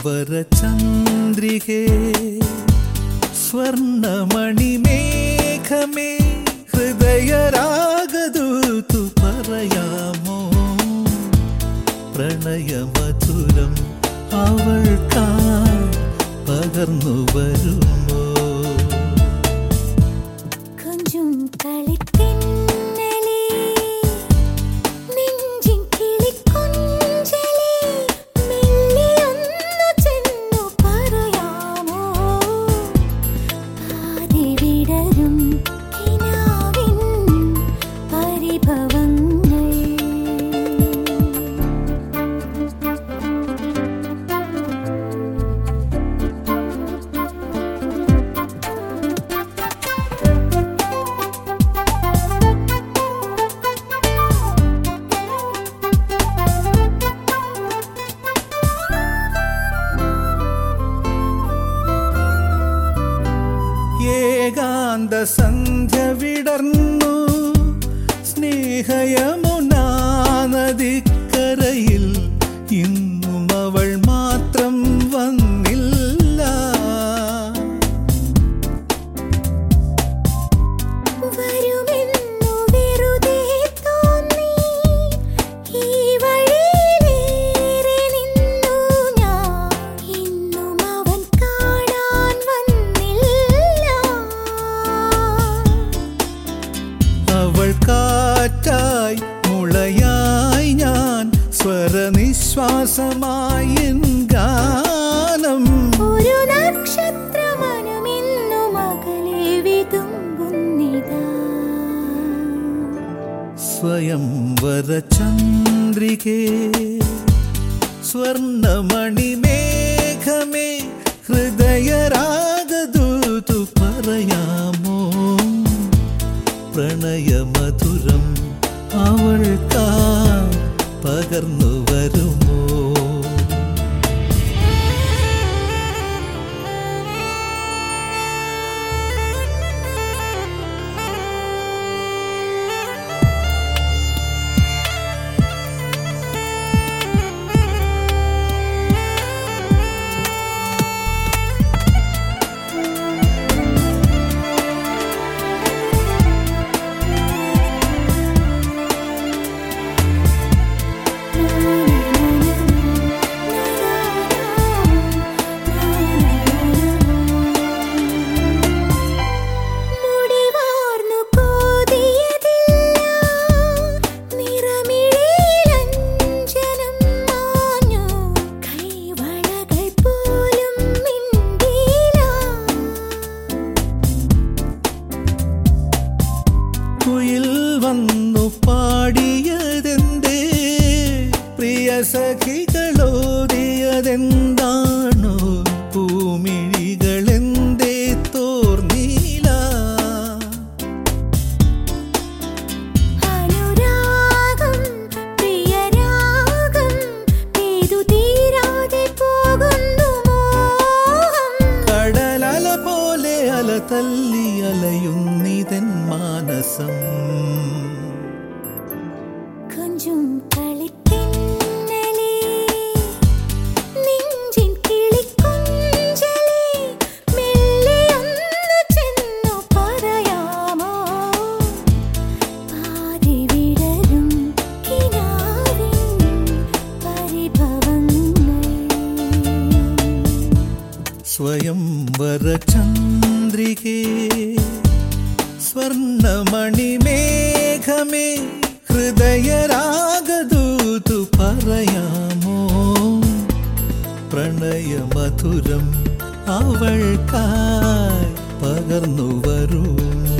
സ്വയംവരചന്ദ്രികേ സ്വർണമണിമേഘമേ ഹൃദയരാഗദൂതു പറയാമോ പ്രണയമധുരം അവൾക്കായി പകർന്നു വരുമോ கொஞ்சம் കളിത്തിന്നലേ നെഞ്ചിൻ കിളിക്കൊഞ്ചലേ മെല്ലിയൊന്നു ചെന്നു പറയാമോ പാതി വിടരും കിനാവിൻ പരിഭവങ്ങൾ ഏകാന്ത സന്ധ്യ വിടർന്നു സ്നേഹയമുനാ നദിക്കരയിൽ ഇന്നും അവൾ മാത്രം വന്നില്ല വരുമെന്നു വെറുതെ തോന്നി ഈ വഴിയിലേറെ നിന്നു ഞാൻ ഇന്നും അവൻ കാണാൻ വന്നില്ല അവൾ കാറ്റായി മുളയായി ഞാൻ സ്വരനിശ്വാസമായി എൻ ഗാനം ഒരു നക്ഷത്രമനമിന്നു മകളെ വിതുമ്പുന്നിതാ സ്വയംവരചന്ദ്രികേ സ്വർണമണിമേഘമേ ഹൃദയരാഗദൂതു പറയാമോ പ്രണയമധുരം അവൾക്കാ പകർന്നു വരുമോ മുടിവാർന്നു കോതിയതില്ല നിറമിഴിയിലഞ്ജനം മാഞ്ഞു കൈവളകൾ പോലും മിണ്ടിയില്ല കുയിൽ വന്നു പാടിയതെന്തേ പ്രിയ സഖികളോതിയതെന്താണോ പൂമിഴികളെന്തേ തോർന്നീല അനുരാഗം പ്രിയരാഗം പെയ്തു തീരാതെ പോകുന്നു മോഹം കടലല പോലെ അല തല്ലി അലയുന്നിതൻ മാനസം கொஞ்சம் കളിത്തിന്നലേ നെഞ്ചിൻ കിളിക്കൊഞ്ചലേ മെല്ലിയൊന്നു ചെന്നു പറയാമോ പാതി വിടരും കിനാവിൻ പരിഭവങ്ങൾ സ്വയംവരചന്ദ്രികേ സ്വർണമണിമേഘമേ ഹൃദയരാഗദൂതു പറയാമോ പ്രണയമധുരം അവൾക്കായി പകർന്നു വരൂ